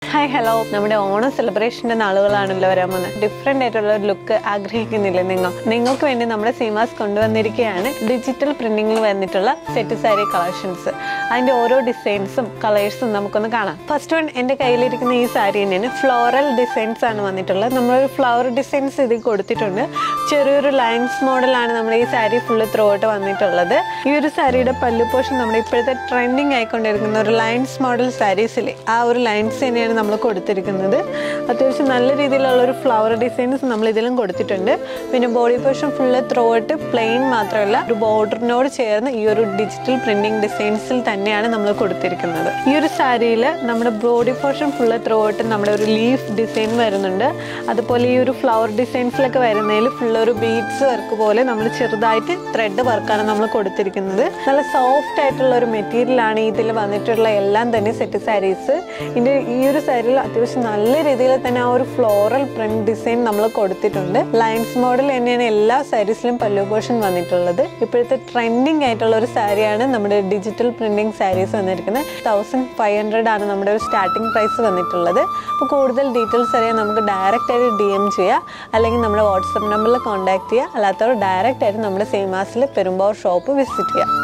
hi hello നമ്മുടെ ഓണം സെലിബ്രേഷന്റെ നാളുകളാണല്ലോ വരാൻ പോകുന്നത് ഡിഫറെന്റ് ആയിട്ടുള്ള ഒരു ലുക്ക് ആഗ്രഹിക്കുന്നില്ലേ നിങ്ങൾ നിങ്ങൾക്ക് വേണ്ടി നമ്മുടെ സീമാസ് കൊണ്ടുവന്നിരിക്കുകയാണ് ഡിജിറ്റൽ പ്രിന്റിംഗിൽ വന്നിട്ടുള്ള സെറ്റ് സാരി കളക്ഷൻസ് അതിന്റെ ഓരോ ഡിസൈൻസും കളേഴ്സും നമുക്കൊന്ന് കാണാം ഫസ്റ്റ് വൺ എൻ്റെ കയ്യിലിരിക്കുന്ന ഈ സാരി തന്നെയാണ് ഫ്ലോറൽ ഡിസൈൻസ് ആണ് വന്നിട്ടുള്ളത് നമ്മളൊരു ഫ്ലവർ ഡിസൈൻസ് ഇതിൽ കൊടുത്തിട്ടുണ്ട് ചെറിയൊരു ലൈൻസ് മോഡലാണ് നമ്മുടെ ഈ സാരി ഫുള്ള് ത്രൂ ഔട്ട് വന്നിട്ടുള്ളത് ഈ ഒരു സാരിയുടെ പല്ലു പോഷൻ നമ്മുടെ ഇപ്പോഴത്തെ ട്രെൻഡിങ് ആയിക്കൊണ്ടിരിക്കുന്ന ഒരു ലൈൻസ് മോഡൽ സാരീസിലെ ആ ഒരു ലൈൻസ് തന്നെയാണ് നമ്മൾ കൊടുത്തിരിക്കുന്നത് അത്യാവശ്യം നല്ല രീതിയിലുള്ള ഒരു ഫ്ലവർ ഡിസൈൻസ് നമ്മൾ ഇതിലും കൊടുത്തിട്ടുണ്ട് പിന്നെ body portion full throughout plain മാത്രമല്ല ഒരു ബോർഡറിനോട് ചേർന്ന് ഈ ഒരു ഡിജിറ്റൽ പ്രിന്റിംഗ് ഡിസൈൻസിൽ തന്നെയാണ് നമ്മൾ കൊടുത്തിരിക്കുന്നത് ഈ ഒരു സാരിയിൽ നമ്മുടെ body portion full throughout നമ്മുടെ ഒരു ലീഫ് ഡിസൈൻ വരുന്നുണ്ട് അതുപോലെ ഈ ഒരു ഫ്ലവർ ഡിസൈൻസിലൊക്കെ വരുന്നതിൽ ഫുൾ ഒരു ബീഡ്സ് വർക്ക് പോലെ നമ്മൾ ചെറുതായിട്ട് ത്രെഡ് വർക്കാണ് നമ്മൾ കൊടുത്തിരിക്കുന്നത് നല്ല സോഫ്റ്റ് ആയിട്ടുള്ള ഒരു മെറ്റീരിയലാണ് ഇതിൽ വന്നിട്ടുള്ള എല്ലാം തന്നെ സെറ്റ് സാരീസ് ഇതിന്റെ ഈ ഒരു സാരിയിൽ അത്യാവശ്യം നല്ല രീതിയിൽ തന്നെ ആ ഒരു ഫ്ലോറൽ പ്രിന്റ് ഡിസൈൻ നമ്മൾ കൊടുത്തിട്ടുണ്ട് ലൈൻസ് മോഡൽ തന്നെയാണ് എല്ലാ സാരീസിലും പല്ലു പോർഷൻ വന്നിട്ടുള്ളത് ഇപ്പോഴത്തെ ട്രെൻഡിങ് ആയിട്ടുള്ള ഒരു സാരിയാണ് നമ്മുടെ ഡിജിറ്റൽ പ്രിന്റിംഗ് സാരീസ് വന്നിരിക്കുന്നത് തൗസൻഡ് ഫൈവ് ഹൺഡ്രഡ് ആണ് നമ്മുടെ ഒരു സ്റ്റാർട്ടിംഗ് പ്രൈസ് വന്നിട്ടുള്ളത് അപ്പോൾ കൂടുതൽ ഡീറ്റെയിൽസ് അറിയാൻ നമുക്ക് ഡയറക്റ്റ് ആയിട്ട് ഡി എം ചെയ്യാം അല്ലെങ്കിൽ നമ്മുടെ വാട്സപ്പ് നമ്പറിൽ കോൺടാക്ട് ചെയ്യുക അല്ലാത്തവർ ഡയറക്റ്റ് ആയിട്ട് നമ്മുടെ സേമാസിൽ പെരുമ്പാവൂർ ഷോപ്പ് വിസിറ്റ് ചെയ്യാം